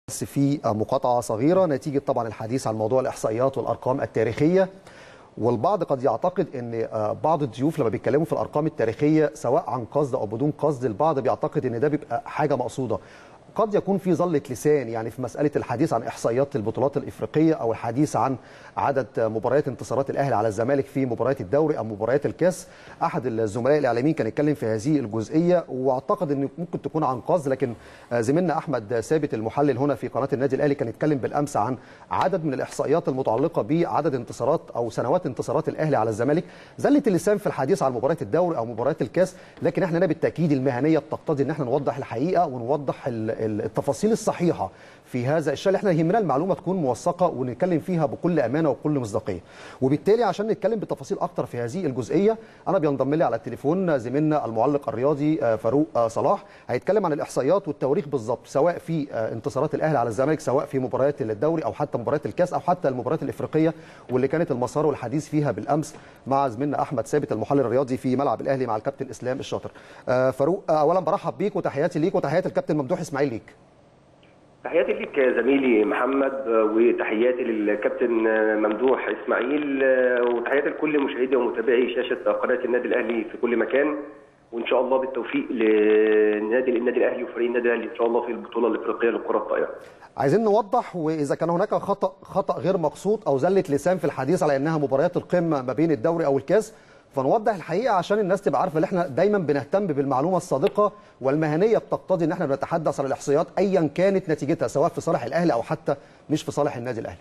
بس في مقاطعة صغيرة نتيجة طبعا الحديث عن موضوع الإحصائيات والأرقام التاريخية والبعض قد يعتقد ان بعض الضيوف لما بيتكلموا في الارقام التاريخيه سواء عن قصد او بدون قصد البعض بيعتقد ان ده بيبقى حاجه مقصوده قد يكون في ظلة لسان يعني في مسألة الحديث عن إحصائيات البطولات الإفريقية أو الحديث عن عدد مباريات انتصارات الأهلي على الزمالك في مباريات الدوري أو مباريات الكاس أحد الزملاء الإعلاميين كان يتكلم في هذه الجزئية واعتقد أن ممكن تكون عن قصد لكن زميلنا أحمد ثابت المحلل هنا في قناة النادي الأهلي كان يتكلم بالأمس عن عدد من الإحصائيات المتعلقة بعدد انتصارات أو سنوات انتصارات الأهلي على الزمالك زلة اللسان في الحديث عن مباريات الدوري أو مباريات الكاس لكن احنا بالتأكيد المهنية بتقتضي أن احنا نوضح الحقيقة ونوضح التفاصيل الصحيحه في هذا الشان احنا يهمنا المعلومه تكون موثقه ونتكلم فيها بكل امانه وبكل مصداقيه وبالتالي عشان نتكلم بتفاصيل اكتر في هذه الجزئيه انا بينضم لي على التليفون زميلنا المعلق الرياضي فاروق صلاح هيتكلم عن الاحصائيات والتواريخ بالظبط سواء في انتصارات الاهلي على الزمالك سواء في مباريات الدوري او حتى مباريات الكاس او حتى المباريات الافريقيه واللي كانت المسار والحديث فيها بالامس مع زميلنا احمد ثابت المحلل الرياضي في ملعب الاهلي مع الكابتن اسلام الشاطر فاروق اولا برحب بيك وتحياتي ليك وتحيات الكابتن ممدوح اسماعيل ليك تحياتي ليك زميلي محمد وتحياتي للكابتن ممدوح اسماعيل وتحياتي لكل مشاهدي ومتابعي شاشه قناه النادي الاهلي في كل مكان وان شاء الله بالتوفيق لنادي النادي الاهلي وفريق النادي الاهلي ان شاء الله في البطوله الافريقيه للكره الطائره. عايزين نوضح واذا كان هناك خطا خطا غير مقصود او زله لسان في الحديث على انها مباريات القمه ما بين الدوري او الكاس فنوضح الحقيقه عشان الناس تبقى عارفه ان احنا دايما بنهتم بالمعلومه الصادقه والمهنيه بتقتضي ان احنا بنتحدث عن الاحصائيات ايا كانت نتيجتها سواء في صالح الاهلي او حتى مش في صالح النادي الاهلي.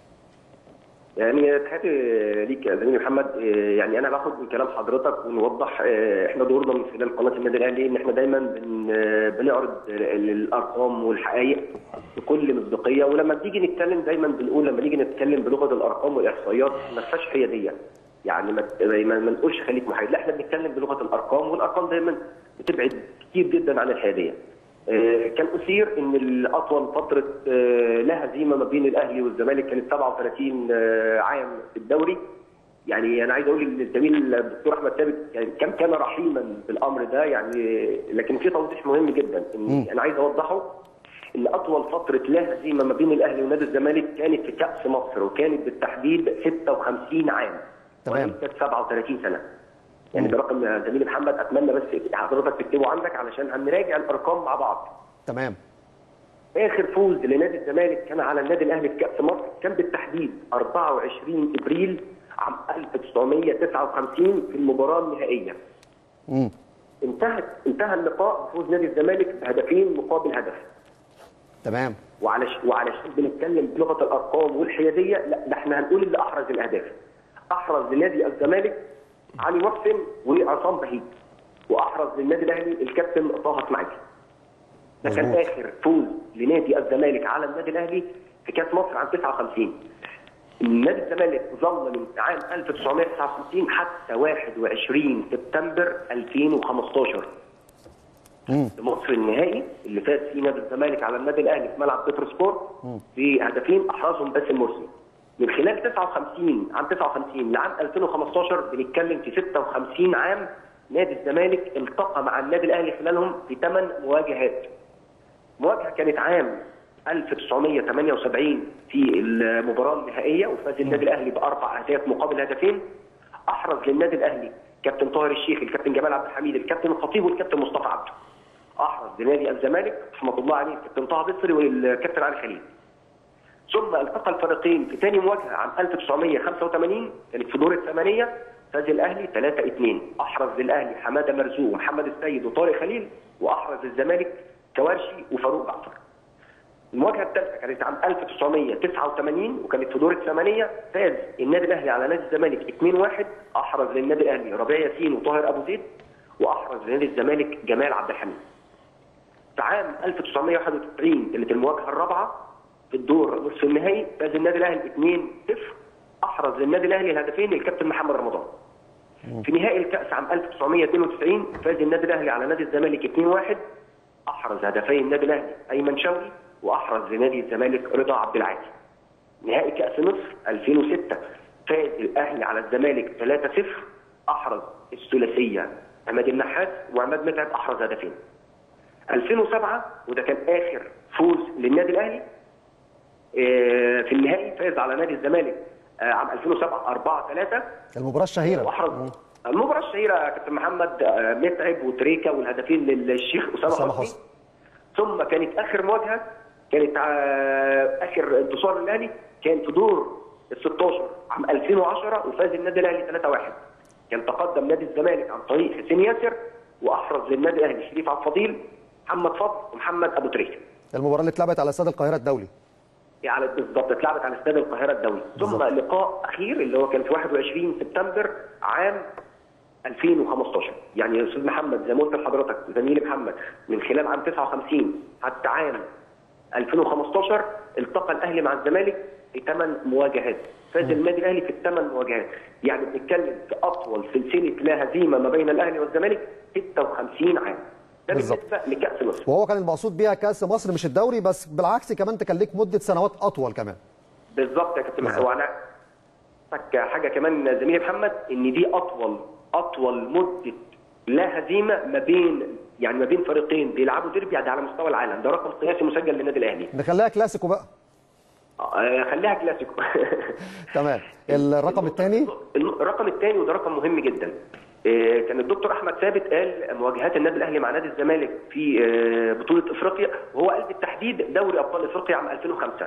يعني تحياتي ليك يا زميلي محمد يعني انا باخد من كلام حضرتك ونوضح احنا دورنا من خلال قناه النادي الاهلي ان احنا دايما بنعرض الارقام والحقائق بكل مصداقيه ولما بنيجي نتكلم دايما بنقول لما نيجي نتكلم بلغه الارقام والاحصائيات ما فيهاش حياديه يعني ما ما نقولش خليك محايد لا احنا بنتكلم بلغه الارقام والارقام دايما بتبعد كتير جدا عن الحياديه. كان اثير ان الاطول فتره لا هزيمه ما بين الاهلي والزمالك كانت 37 عام في الدوري يعني انا عايز اقول ان الزميل الدكتور احمد ثابت يعني كم كان رحيما بالامر ده يعني لكن في توضيح مهم جدا ان انا عايز اوضحه ان اطول فتره لا هزيمه ما بين الاهلي ونادي الزمالك كانت في كاس مصر وكانت بالتحديد 56 عام تمام كانت 37 سنه يعني ده رقم زميلي محمد اتمنى بس حضرتك تكتبه عندك علشان هنراجع الارقام مع بعض تمام اخر فوز لنادي الزمالك كان على النادي الاهلي في كاس مصر كان بالتحديد 24 ابريل عام 1959 في المباراه النهائيه امم انتهت انتهى اللقاء بفوز نادي الزمالك بهدفين مقابل هدف تمام وعلش وعلشان بنتكلم بلغه الارقام والحياديه لا ده احنا هنقول اللي احرز الاهداف احرز لنادي الزمالك علي محسن وعصام بهيج واحرز للنادي الاهلي الكابتن طه اسماعيل ده كان مظبوط. اخر فوز لنادي الزمالك على النادي الاهلي في كاس مصر عام 59 نادي الزمالك ظل من عام 1959 حتى 21 سبتمبر 2015 امم مصر النهائي اللي فاز فيه نادي الزمالك على النادي الاهلي في ملعب بتر سبورت بهدفين احرزهم باسم مرسي من خلال 59 عام 59 لعام 2015 بنتكلم في 56 عام نادي الزمالك التقى مع النادي الاهلي خلالهم في 8 مواجهات. مواجهه كانت عام 1978 في المباراه النهائيه وفاز النادي الاهلي باربع اهداف مقابل هدفين. احرز للنادي الاهلي كابتن طاهر الشيخ، الكابتن جمال عبد الحميد، الكابتن الخطيب والكابتن مصطفى عبده. احرز لنادي الزمالك رحمه الله عليه الكابتن طه بصري والكابتن علي خليل. ثم التقى الفريقين في ثاني مواجهه عام 1985 كانت في دور الثمانيه فاز الاهلي 3 2 احرز للاهلي حماده مرزوق ومحمد السيد وطارق خليل واحرز الزمالك كوارشي وفاروق جعفر. المواجهه الثالثه كانت عام 1989 وكانت في دور الثمانيه فاز النادي الاهلي على نادي الزمالك 2 1 احرز للنادي الاهلي ربيع ياسين وطاهر ابو زيد واحرز لنادي الزمالك جمال عبد الحميد. في عام 1991 كانت المواجهه الرابعه في الدور نصف النهائي فاز النادي الاهلي 2 0 احرز للنادي الاهلي الهدفين الكابتن محمد رمضان. في نهائي الكاس عام 1992 فاز النادي الاهلي على نادي الزمالك 2 1 احرز هدفي النادي الاهلي ايمن شوقي واحرز لنادي الزمالك رضا عبد العالي. نهائي كاس مصر 2006 فاز الاهلي على الزمالك 3 0 احرز الثلاثيه عماد النحاس وعماد متعب احرز هدفين. 2007 وده كان اخر فوز للنادي الاهلي آه، في النهائي فاز على نادي الزمالك آه، عام 2007 4 3 المباراه الشهيره واحرز المباراه الشهيره كابتن محمد آه، متعب وتريكا والهدفين للشيخ أسامة اسامه حسني حسني. ثم كانت اخر مواجهه كانت آه، اخر انتصار للاهلي كان في دور ال 16 عام 2010 وفاز النادي الاهلي 3 1 كان تقدم نادي الزمالك عن طريق حسين ياسر واحرز للنادي الاهلي شريف عبد الفضيل محمد فضل ومحمد ابو تريكه المباراه اللي اتلعبت على استاد القاهره الدولي يعني بالظبط اتلعبت على استاد القاهره الدولي ثم بالظبط. لقاء اخير اللي هو كان في 21 سبتمبر عام 2015 يعني يا استاذ محمد زي ما قلت لحضرتك زميلي محمد من خلال عام 59 حتى عام 2015 التقى الاهلي مع الزمالك في ثمان مواجهات فاز النادي الاهلي في الثمان مواجهات يعني بنتكلم في اطول سلسله لا هزيمه ما بين الاهلي والزمالك 56 عام ده بالظبط. بالنسبه لكاس مصر وهو كان المقصود بيها كاس مصر مش الدوري بس بالعكس كمان كان ليك مده سنوات اطول كمان بالظبط يا كابتن بالظبط. وانا فك حاجه كمان زميلي محمد ان دي اطول اطول مده لا هزيمه ما بين يعني ما بين فريقين بيلعبوا ديربي ده على مستوى العالم ده رقم قياسي مسجل للنادي الاهلي نخليها كلاسيكو بقى آه، خليها كلاسيكو تمام الرقم الثاني الرقم الثاني وده رقم مهم جدا آه، كان الدكتور احمد ثابت قال مواجهات النادي الاهلي مع نادي الزمالك في آه، بطوله افريقيا وهو قال بالتحديد دوري ابطال افريقيا عام 2005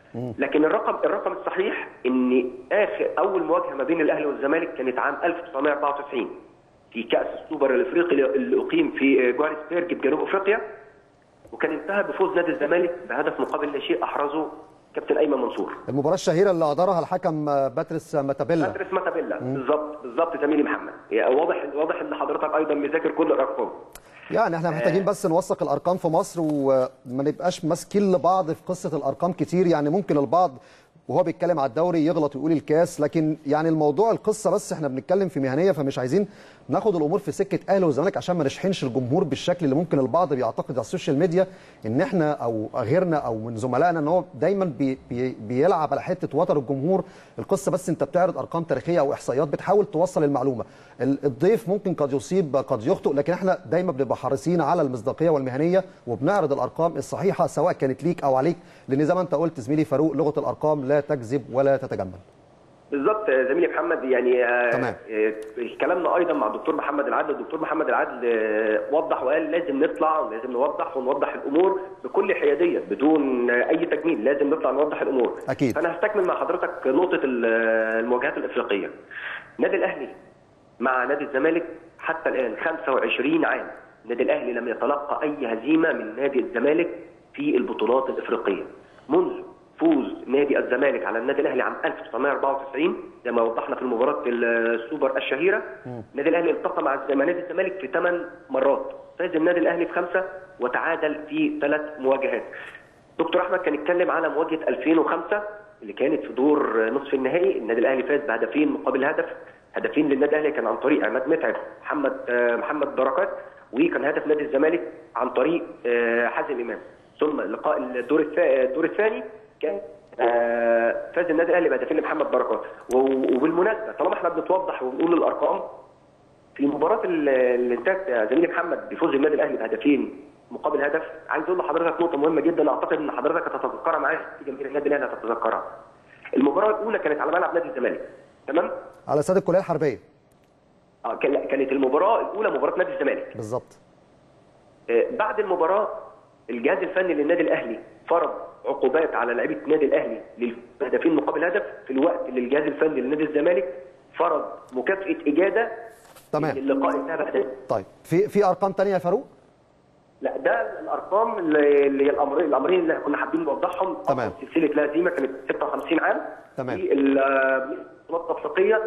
لكن الرقم الرقم الصحيح ان اخر اول مواجهه ما بين الاهلي والزمالك كانت عام 1994 في كاس السوبر الافريقي اللي اقيم في جوهانسبرج بجنوب افريقيا وكان انتهى بفوز نادي الزمالك بهدف مقابل لا شيء احرزه كابتن ايمن منصور المباراه الشهيره اللي ادارها الحكم باتريس ماتابيلا باتريس ماتابيلا بالظبط بالظبط زميلي محمد يعني واضح واضح ان حضرتك ايضا مذاكر كل الارقام يعني احنا محتاجين بس نوثق الارقام في مصر وما نبقاش ماسكين لبعض في قصه الارقام كتير يعني ممكن البعض وهو بيتكلم على الدوري يغلط ويقول الكاس لكن يعني الموضوع القصه بس احنا بنتكلم في مهنيه فمش عايزين ناخد الامور في سكه اهلي وزمالك عشان ما نشحنش الجمهور بالشكل اللي ممكن البعض بيعتقد على السوشيال ميديا ان احنا او غيرنا او من زملائنا ان هو دايما بي بي بيلعب على حته وتر الجمهور القصه بس انت بتعرض ارقام تاريخيه او احصائيات بتحاول توصل المعلومه ال- الضيف ممكن قد يصيب قد يخطئ لكن احنا دايما بنبقى حريصين على المصداقيه والمهنيه وبنعرض الارقام الصحيحه سواء كانت ليك او عليك لان زي ما انت قلت زميلي فاروق لغه الارقام لا تكذب ولا تتجمل بالظبط آه، زميلي محمد يعني آه، تمام. آه، كلامنا ايضا مع الدكتور محمد العدل الدكتور محمد العدل آه، وضح وقال لازم نطلع ولازم نوضح ونوضح الامور بكل حياديه بدون آه، اي تجميل لازم نطلع نوضح الامور أكيد. فانا هستكمل مع حضرتك نقطه ال- آه، المواجهات الافريقيه النادي الاهلي مع نادي الزمالك حتى الان 25 عام النادي الاهلي لم يتلقى اي هزيمه من نادي الزمالك في البطولات الافريقيه منذ فوز نادي الزمالك على النادي الاهلي عام 1994 زي ما وضحنا في المباراه السوبر الشهيره النادي الاهلي التقى مع الز- مع نادي الزمالك في ثمان مرات فاز النادي الاهلي في خمسه وتعادل في ثلاث مواجهات دكتور احمد كان اتكلم على مواجهه 2005 اللي كانت في دور نصف النهائي النادي الاهلي فاز بهدفين مقابل هدف هدفين للنادي الاهلي كان عن طريق عماد متعب محمد آه، محمد بركات وكان هدف نادي الزمالك عن طريق آه، حازم امام ثم لقاء الدور الثا- الدور الثاني كان آه، فاز النادي الاهلي بهدفين لمحمد بركات و- وبالمناسبه طالما احنا بنتوضح وبنقول الارقام في مباراة ال- اللي انتهت يا زميلي محمد بفوز النادي الاهلي بهدفين مقابل هدف عايز اقول لحضرتك نقطة مهمة جدا اعتقد ان حضرتك هتتذكرها معايا في جماهير النادي الاهلي هتتذكرها. المباراة الأولى كانت على ملعب نادي الزمالك تمام؟ على استاد الكليه الحربيه اه كان- كانت المباراة الأولى مباراة نادي الزمالك. بالظبط آه، بعد المباراة الجهاز الفني للنادي الاهلي فرض عقوبات على لعيبه النادي الاهلي للهدفين مقابل هدف في الوقت اللي الجهاز الفني لنادي الزمالك فرض مكافاه اجاده تمام للقاء انتهى بهدف طيب في في ارقام تانية يا فاروق لا ده الارقام اللي اللي هي الامرين الامرين اللي كنا حابين نوضحهم تمام. سلسله لا هزيمه كانت 56 عام تمام. في البطولات الافريقيه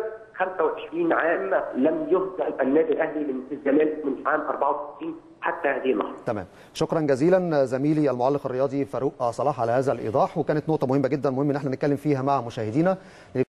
25 عام لم يهزم النادي الاهلي من الزمالك من عام 64 حتى هذه اللحظه تمام شكرا جزيلا زميلي المعلق الرياضي فاروق صلاح على هذا الايضاح وكانت نقطه مهمه جدا مهم ان احنا نتكلم فيها مع مشاهدينا